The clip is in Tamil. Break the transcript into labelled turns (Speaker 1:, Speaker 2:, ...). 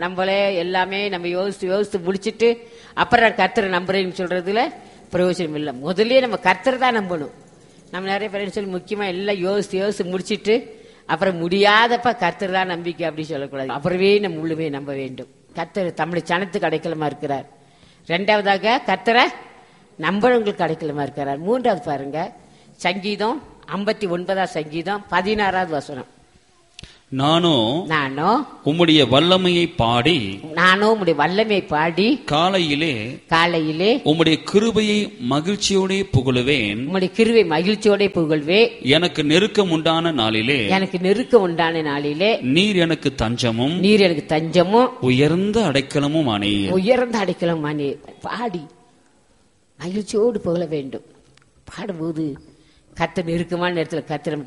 Speaker 1: நம்மளே எல்லாமே நம்ம யோசித்து யோசித்து முடிச்சிட்டு அப்புறம் கர்த்தரை நம்புறேன்னு சொல்றதுல பிரயோஜனம் இல்லை முதல்லயே நம்ம கர்த்தரை தான் நம்பணும் நம்ம நிறைய பேர் சொல்லி முக்கியமா எல்லாம் யோசித்து யோசித்து முடிச்சிட்டு அப்புறம் முடியாதப்ப கர்த்தர் தான் நம்பிக்கை அப்படின்னு சொல்லக்கூடாது அப்புறமே நம்ம முழுமே நம்ப வேண்டும் கர்த்தர் தமிழ் சனத்துக்கு அடைக்கலமா இருக்கிறார் ரெண்டாவதாக கர்த்தரை நம்புறவங்களுக்கு அடைக்கலமா இருக்கிறார் மூன்றாவது பாருங்க சங்கீதம் ஐம்பத்தி ஒன்பதாம் சங்கீதம் பதினாறாவது வசனம்
Speaker 2: நானும்
Speaker 1: நானும்
Speaker 2: உம்முடைய வல்லமையை பாடி
Speaker 1: நானும் உம்முடைய வல்லமை பாடி
Speaker 2: காலையிலே
Speaker 1: காலையிலே
Speaker 2: உம்முடைய கிருபையை மகிழ்ச்சியோடே புகழுவேன்
Speaker 1: உம்முடைய கிருவை மகிழ்ச்சியோட புகழ்வே
Speaker 2: எனக்கு நெருக்கம் உண்டான நாளிலே
Speaker 1: எனக்கு நெருக்கம் உண்டான நாளிலே
Speaker 2: நீர் எனக்கு தஞ்சமும்
Speaker 1: நீர் எனக்கு தஞ்சமும்
Speaker 2: உயர்ந்த அடைக்கலமும் ஆனீர்
Speaker 1: உயர்ந்த அடைக்கலம் நீ பாடி மகிழ்ச்சியோடு புகழ வேண்டும் பாடும்போது கத்த நெருக்கமான நேரத்தில் கத்திரம்